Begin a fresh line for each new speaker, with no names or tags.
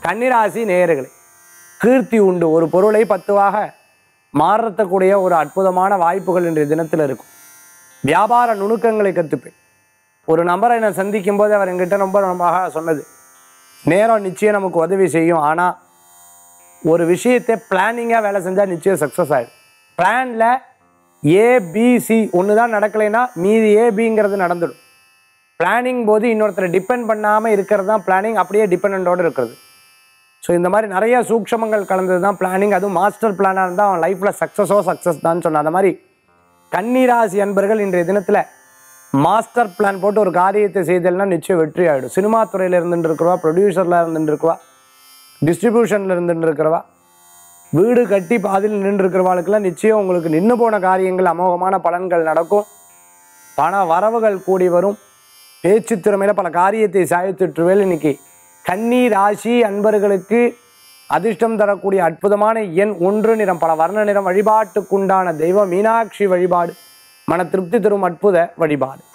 கன்னிராசி நேயர்களே கீர்த்தி உண்டு ஒரு பொருளை பத்துவாக மாறத்தக்கூடிய ஒரு அற்புதமான வாய்ப்புகள் இன்றைய தினத்தில் இருக்கும் வியாபார நுணுக்கங்களை கற்றுப்பேன் ஒரு நபரை நான் சந்திக்கும் போது அவர் என்கிட்ட ரொம்ப நம்பமாக சொன்னது நேரம் நிச்சயம் நமக்கு உதவி செய்யும் ஆனால் ஒரு விஷயத்தை பிளானிங்காக வேலை செஞ்சால் நிச்சயம் சக்ஸஸ் ஆகிடும் பிளானில் ஏபிசி ஒன்று தான் நடக்கலைன்னா மீதி ஏபிங்கிறது நடந்துடும் பிளானிங் போது இன்னொருத்தரை டிபெண்ட் பண்ணாமல் இருக்கிறது தான் பிளானிங் அப்படியே டிபெண்டோடு இருக்கிறது ஸோ இந்த மாதிரி நிறைய சூக்ஷமங்கள் கலந்தது தான் பிளானிங் அதுவும் மாஸ்டர் பிளானாக இருந்தால் அவன் லைஃப்பில் சக்ஸஸோ சக்ஸஸ் தான் சொன்ன அந்த மாதிரி கன்னிராசி அன்பர்கள் இன்றைய தினத்தில் மாஸ்டர் பிளான் போட்டு ஒரு காரியத்தை செய்தல்னா நிச்சயம் வெற்றி ஆகிடும் சினிமா துறையில் இருந்துட்டு இருக்கிறவா ப்ரொடியூசரில் இருந்துட்டு இருக்கிறவா டிஸ்ட்ரிபியூஷனில் இருந்துட்டு இருக்கிறவா வீடு கட்டி பாதியில் நின்று இருக்கிறவாளுக்கெல்லாம் நிச்சயம் உங்களுக்கு நின்று போன காரியங்கள் அமோகமான பலன்கள் நடக்கும் பண வரவுகள் கூடி வரும் பேச்சு திறமையில் பல காரியத்தை சாதித்துட்டுவேல் இன்னைக்கு கன்னி ராசி அன்பர்களுக்கு அதிர்ஷ்டம் தரக்கூடிய அற்புதமான எண் ஒன்று நிறம் பல வர்ண நிறம் வழிபாட்டுக்குண்டான தெய்வம் மீனாட்சி வழிபாடு மன திருப்தி தரும் அற்புத வழிபாடு